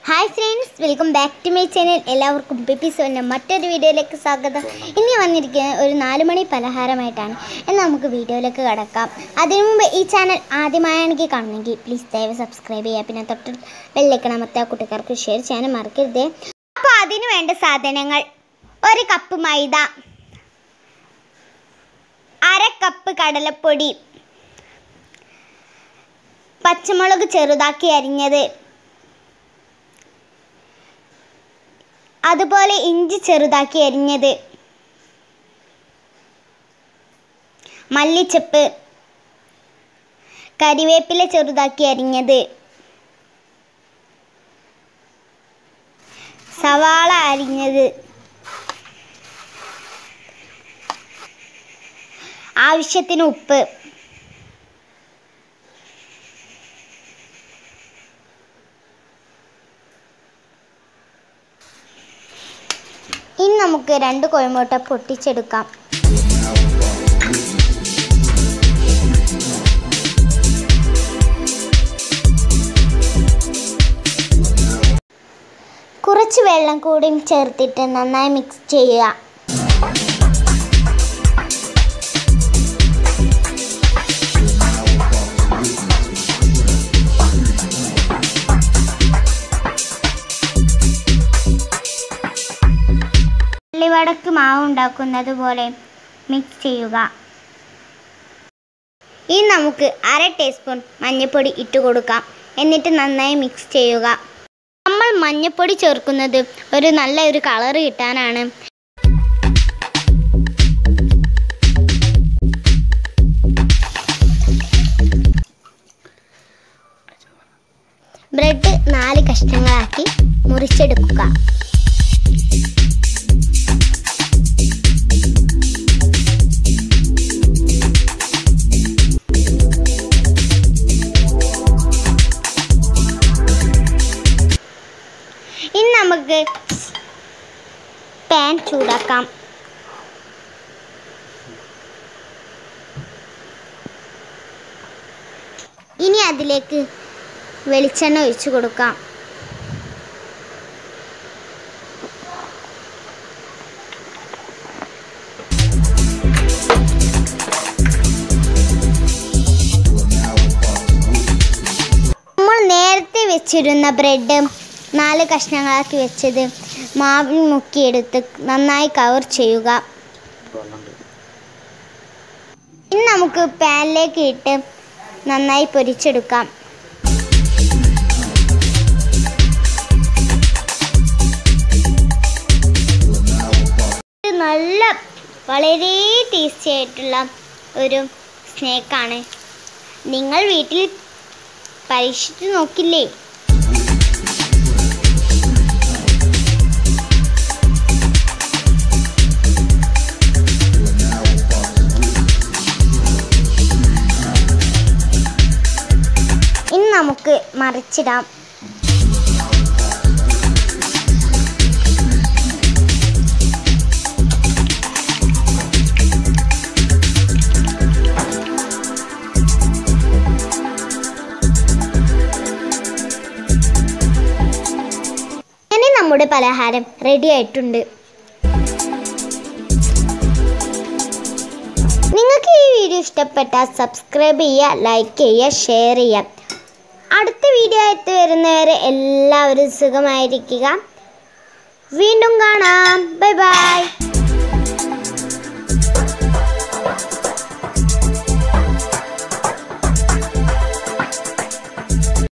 hi friends welcome back to my channel എല്ലാവർക്കും പിപ്പി സോൻ്റെ മറ്റൊരു വീഡിയോയിലേക്ക് സ്വാഗതം ഇനി വന്നിരിക്കുന്നത് ഒരു നാല് മണി പലഹാരമായിട്ടാണ് എന്നാൽ നമുക്ക് വീഡിയോയിലേക്ക് കടക്കാം അതിനു മുമ്പ് ഈ ചാനൽ ആദ്യമായാണെങ്കിൽ കാണുമെങ്കിൽ പ്ലീസ് ദയവ് സബ്സ്ക്രൈബ് ചെയ്യുക പിന്നെ തൊട്ട് ബെല്ലൈക്കണം മറ്റേ കൂട്ടുകാർക്ക് ഷെയർ ചെയ്യാനും മറക്കരുത് അപ്പോൾ അതിന് വേണ്ട സാധനങ്ങൾ ഒരു കപ്പ് മൈദ അര കപ്പ് കടലപ്പൊടി പച്ചമുളക് ചെറുതാക്കി അരിഞ്ഞത് അതുപോലെ ഇഞ്ചി ചെറുതാക്കി അരിഞ്ഞത് മല്ലിച്ചപ്പ് കരിവേപ്പില ചെറുതാക്കി അരിഞ്ഞത് സവാള അരിഞ്ഞത് ആവശ്യത്തിന് ഉപ്പ് ഇനി നമുക്ക് രണ്ട് കോഴിമുട്ട പൊട്ടിച്ചെടുക്കാം കുറച്ച് വെള്ളം കൂടിയും ചേർത്തിട്ട് നന്നായി മിക്സ് ചെയ്യുക ഉള്ളിവടക്ക് മാവ് ഉണ്ടാക്കുന്നത് പോലെ മിക്സ് ചെയ്യുക ഇനി നമുക്ക് അര ടീസ്പൂൺ മഞ്ഞൾപ്പൊടി ഇട്ട് കൊടുക്കാം എന്നിട്ട് നന്നായി മിക്സ് ചെയ്യുക നമ്മൾ മഞ്ഞൾപ്പൊടി ചേർക്കുന്നത് ഒരു നല്ല ഒരു കളർ കിട്ടാനാണ് ബ്രെഡ് നാല് കഷ്ണങ്ങളാക്കി മുറിച്ചെടുക്കുക ഇനി നമുക്ക് പാൻ ചൂടാക്കാം ഇനി അതിലേക്ക് വെളിച്ചെണ്ണ ഒഴിച്ചു കൊടുക്കാം നമ്മൾ നേരത്തെ വെച്ചിരുന്ന ബ്രെഡ് നാല് കഷ്ണങ്ങളാക്കി വെച്ചത് മാവിൽ മുക്കിയെടുത്ത് നന്നായി കവർ ചെയ്യുക ഇനി നമുക്ക് പാനിലേക്ക് ഇട്ട് നന്നായി പൊരിച്ചെടുക്കാം ഇത് നല്ല വളരെ ടേസ്റ്റി ആയിട്ടുള്ള ഒരു സ്നേക്കാണ് നിങ്ങൾ വീട്ടിൽ പരീക്ഷിച്ച് നോക്കില്ലേ ഇനി നമുക്ക് മറിച്ചിടാം അങ്ങനെ നമ്മുടെ പലഹാരം റെഡി ആയിട്ടുണ്ട് നിങ്ങൾക്ക് ഈ വീഡിയോ ഇഷ്ടപ്പെട്ടാൽ സബ്സ്ക്രൈബ് ചെയ്യുക ലൈക്ക് ചെയ്യുക ഷെയർ ചെയ്യുക അടുത്ത വീഡിയോ ആയിട്ട് വരുന്നവരെ എല്ലാവരും സുഖമായിരിക്കുക വീണ്ടും